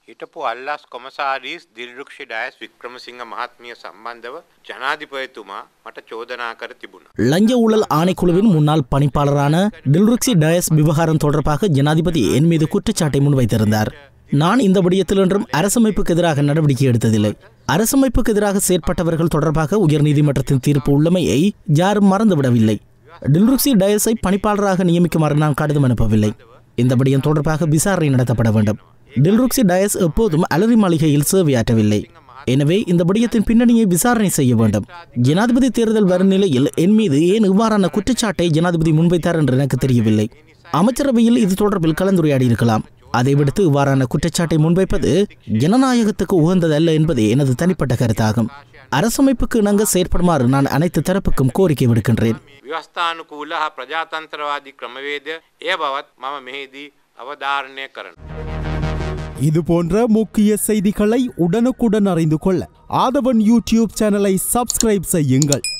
හිටපු අල්ලස් කොමසාරීස් දිල්රුක්ෂි ඩයස් වික්‍රමසිංහ මහත්මිය සම්බන්ධව ජනාධිපයතුමා මට චෝදනා කර තිබුණා. லஞ்ச ஊழல் ஆணைக்குழுவின் முன்னாள் பணிப்பாளரான டில்ருக்ஸி டயஸ் விவகாரம் தொடர்பாக ஜனாதிபதி என் மீது குற்றச்சாட்டை முன்வைத்திருந்தார் நான் இந்த விடயத்தில் என்றும் அரசமைப்புக்கு எதிராக நடவடிக்கை எடுத்ததில்லை அரசமைப்புக்கு எதிராக செயற்பட்டவர்கள் தொடர்பாக உயர்நீதிமன்றத்தின் தீர்ப்பு உள்ளமையை யாரும் மறந்துவிடவில்லை டில்ருக்ஸி டயஸை பணிப்பாளராக நியமிக்குமாறு நான் கடிதம் அனுப்பவில்லை இந்த விடயம் தொடர்பாக விசாரணை நடத்தப்பட வேண்டும் டில்ருக்ஸி டயஸ் எப்போதும் அலரி மாளிகையில் சேவையாற்றவில்லை எனவே இந்த விடயத்தின் பின்னணியை விசாரணை செய்ய வேண்டும் ஜனாதிபதி தேர்தல் வரும் நிலையில் என் மீது ஏன் இவ்வாறான குற்றச்சாட்டை ஜனாதிபதி முன்வைத்தார் என்று எனக்கு தெரியவில்லை அமைச்சரவையில் இது தொடர்பில் கலந்துரையாடி இருக்கலாம் அதை விடுத்து இவ்வாறான குற்றச்சாட்டை முன்வைப்பது ஜனநாயகத்துக்கு உகந்ததல்ல என்பதே எனது தனிப்பட்ட கருத்தாகும் அரசமைப்புக்கு இணங்க செயற்படுமாறு நான் அனைத்து தரப்புக்கும் கோரிக்கை விடுக்கின்றேன் ව්‍යවස්ථානුකූල හා ප්‍රජාතන්ත්‍රවාදී ක්‍රමවේදය එය බවත් මම මෙහිදී අවධාරණය කරන. இது போன்ற முக்கிய செய்திகளை உடனுக்குடன் அறிந்து கொள்ள ஆதவன் யூடியூப் சேனலை சப்ஸ்கிரைப் செய்யுங்கள்